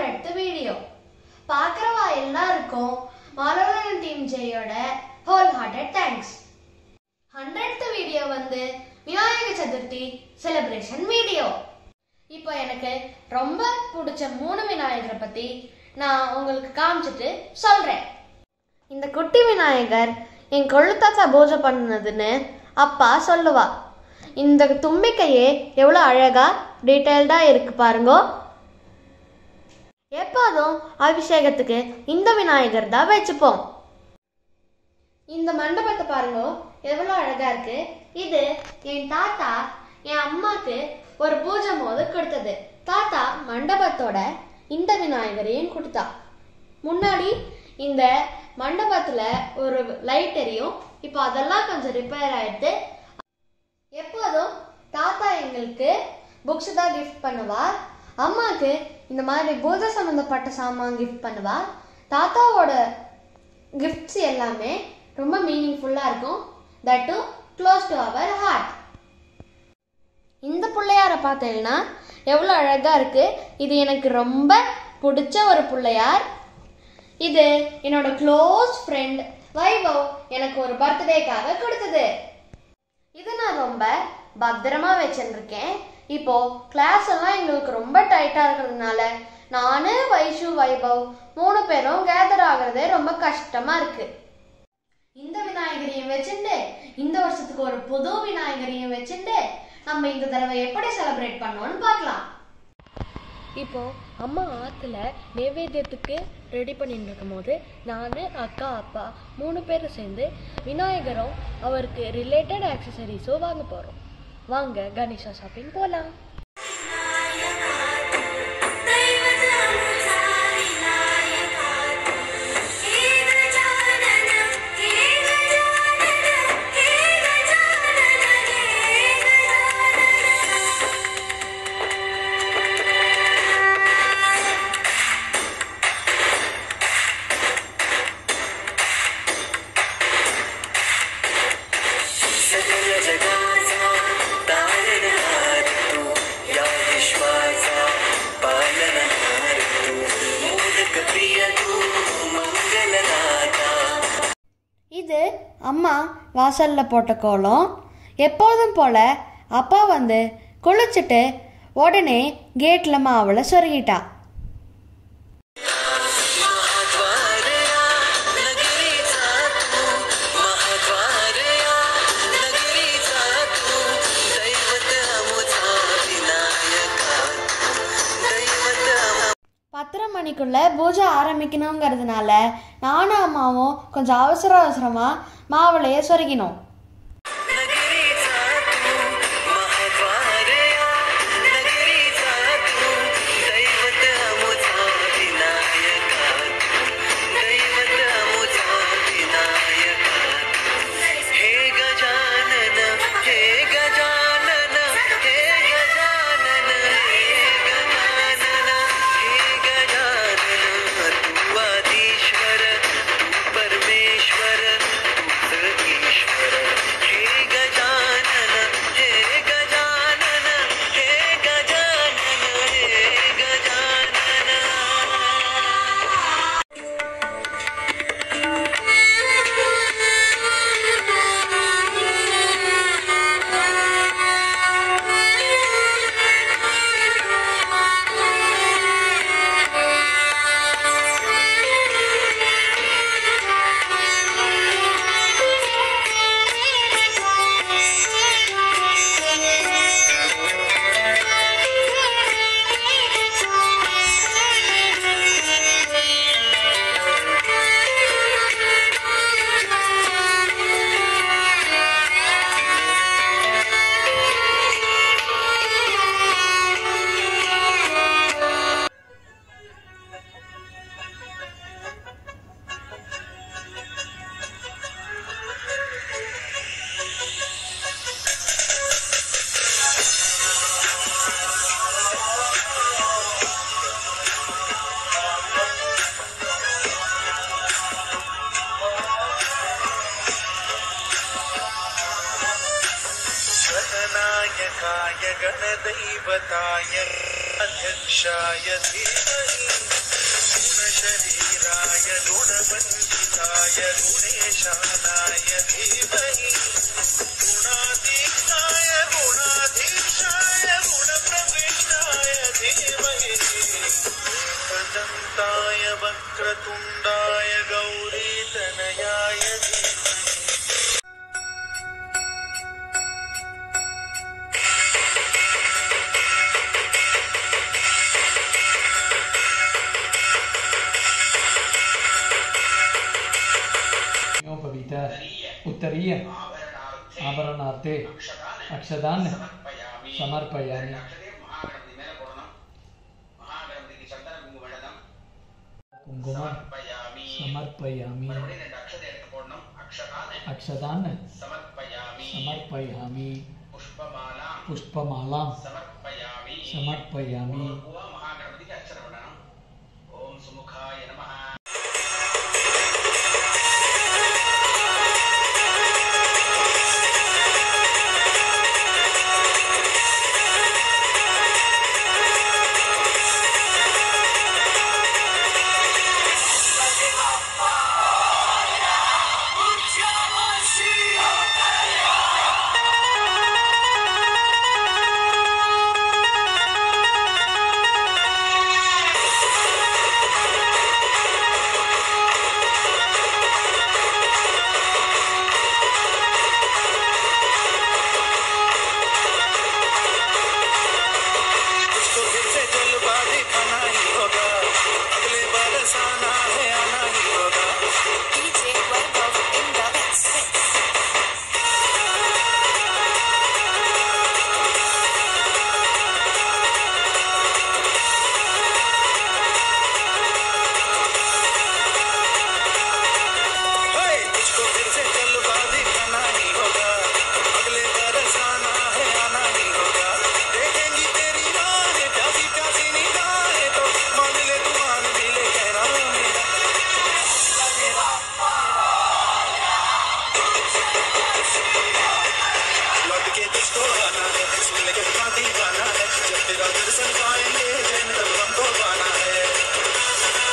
Hundred video பார்க்குறவா எல்லாருக்கும் Malavaran team ஜெயோட whole hearted thanks hundred video வந்து விநாயக சதுர்த்தி செலிப்ரேஷன் வீடியோ இப்போ எனக்கு ரொம்ப பிடிச்ச மூணு விநாயகரை பத்தி நான் உங்களுக்கு காமிச்சிட்டு சொல்றேன் இந்த குட்டி விநாயகர் என் கொள்ளுத்தாத்தா பூஜை பண்ணதுன்னு அப்பா சொல்லுவா இந்த தும்பிக்கையே எவ்வளோ அழகா டீட்டெயில்டா இருக்கு பாருங்கோ எப்போதும் அபிஷேகத்துக்கு இந்த விநாயகர் தான் வச்சுப்போம் இந்த மண்டபத்தை பாருங்க எவ்வளோ அழகா இருக்கு இது என் தாத்தா என் அம்மாக்கு ஒரு பூஜை போது கொடுத்தது தாத்தா மண்டபத்தோட இந்த விநாயகரையும் கொடுத்தா முன்னாடி இந்த மண்டபத்துல ஒரு லைட் எரியும் இப்போ அதெல்லாம் கொஞ்சம் ரிப்பேர் ஆயிடுது எப்போதும் தாத்தா எங்களுக்கு புக்ஸ் தான் கிஃப்ட் பண்ணுவார் அம்மாக்கு இந்த மாதிரி பூஜை சம்மந்தப்பட்ட சாமான் கிஃப்ட் பண்ணுவார் தாத்தாவோட கிஃப்ட்ஸ் எல்லாமே ரொம்ப மீனிங்ஃபுல்லாக இருக்கும் that too close to our heart இந்த பிள்ளையாரை பார்த்தீங்கன்னா எவ்வளோ அழகாக இருக்கு இது எனக்கு ரொம்ப பிடிச்ச ஒரு பிள்ளையார் இது என்னோட க்ளோஸ் ஃப்ரெண்ட் வைபவ் எனக்கு ஒரு பர்த்டேக்காக கொடுத்தது இது நான் ரொம்ப பத்திரமா வச்சுருக்கேன் இப்போ கிளாஸ் எல்லாம் எங்களுக்கு ரொம்ப டைட்டா இருக்கிறதுனால நானு வைஷு வைபவ் மூணு பேரும் கேதர் ஆகுறதே ரொம்ப கஷ்டமா இருக்கு இந்த விநாயகரையும் வச்சுட்டு இந்த வருஷத்துக்கு ஒரு புது விநாயகரையும் வச்சுட்டு நம்ம இந்த தடவை எப்படி செலிப்ரேட் பண்ணோம்னு பார்க்கலாம் இப்போ அம்மா ஆற்றுல நைவேத்தியத்துக்கு ரெடி பண்ணிட்டு இருக்கும்போது நான் அக்கா அப்பா மூணு பேரும் சேர்ந்து விநாயகரும் அவருக்கு ரிலேட்டட் ஆக்சசரிஸும் வாங்க போகிறோம் வாங்க கணேஷா ஷாப்பிங் போகலாம் सकल जगाचा तारणहार तू या विश्वाचा पालनहार तू मोदक प्रिय तू मंगलदाता இது அம்மா வாசல்ல போட்ட கோலம் எப்போதும் போல அப்பா வந்து குளிச்சுட்டு உடனே கேட்ல மாவுல சொருகிட்டா महाद्वारया नगरीचा तू महाद्वारया नगरीचा तू दैवत अमुचा विनायका दैवत अमु பத்தரை மணிக்குள்ள பூஜை ஆரம்பிக்கணுங்கிறதுனால நானும் அம்மாவும் கொஞ்சம் அவசர அவசரமா மாவுளைய சொருகினோம் नगरीचा तू महाद्वारया नगरीचा तू दैवत अमुचा विनायका दैवत अमुचा विनायका हे गजानन हे गजानन हे गजानन हे गजानन हे गजानन तू आदिश्वर तू परमेश्वर तूच ईश्वर हे गजानन हे गजानन हे गजानन हे गजानन गणनायकाय गणदैवताय अध्यक्षाय धीमहि गुणेशानाय धीमहि गुणाधीशाय गुणाधीशाय गुणप्रविष्टाय धीमहि एकदन्ताय वक्रतुण्डाय गौरीतनयाय धीमहि योपवीत उत्तरीय आभरणार्थे अक्षदान् समर्पयामि कुङ्कुमं समर्पयामि अक्षदान् समर्पयामि पुष्पमालां समर्पयामि उसको फिर से जलवा दिखाना ही होगा अगले बरस आना है आना ही होगा DJ Wendell in the mix. हे, उसको फिर से जलवा दिखाना ही होगा अगले बरस आना है आना ही होगा देखेंगी तेरी राहें प्यासी प्यासी निगाहें तो मान ले तू मान भी ले कहना मेरा लौट के तुझको आना है सुन ले के बाती गाना है जब तेरा दर्शन पाएंगे जैन तब हमको पाना है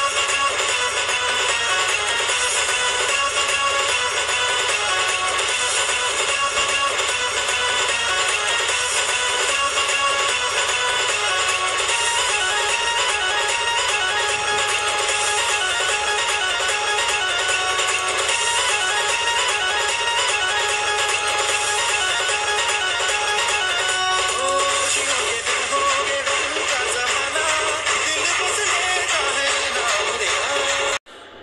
खुशियों के दिन होगे रंग का जमाना दिल बसने का है नाम तेरा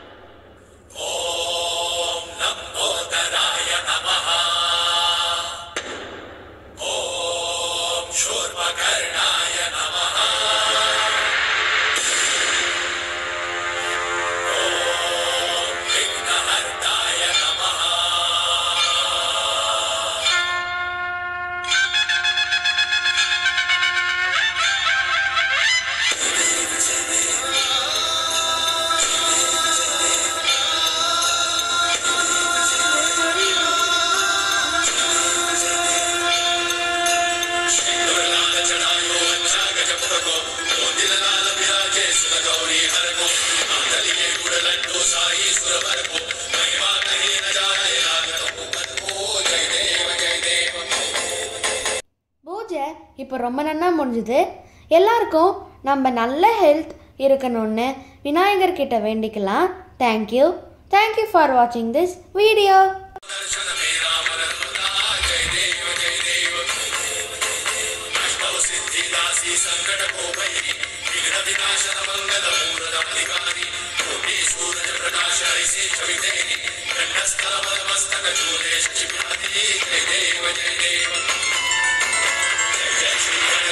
பூஜை இப்போ ரொம்ப நன்னா முடிஞ்சுது எல்லாருக்கும் நம்ம நல்ல ஹெல்த் இருக்கணும்னு விநாயகர் கிட்ட வேண்டிக்கலாம் தேங்க்யூ தேங்க்யூ ஃபார் வாட்சிங் திஸ் வீடியோ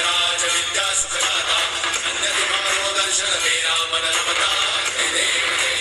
जय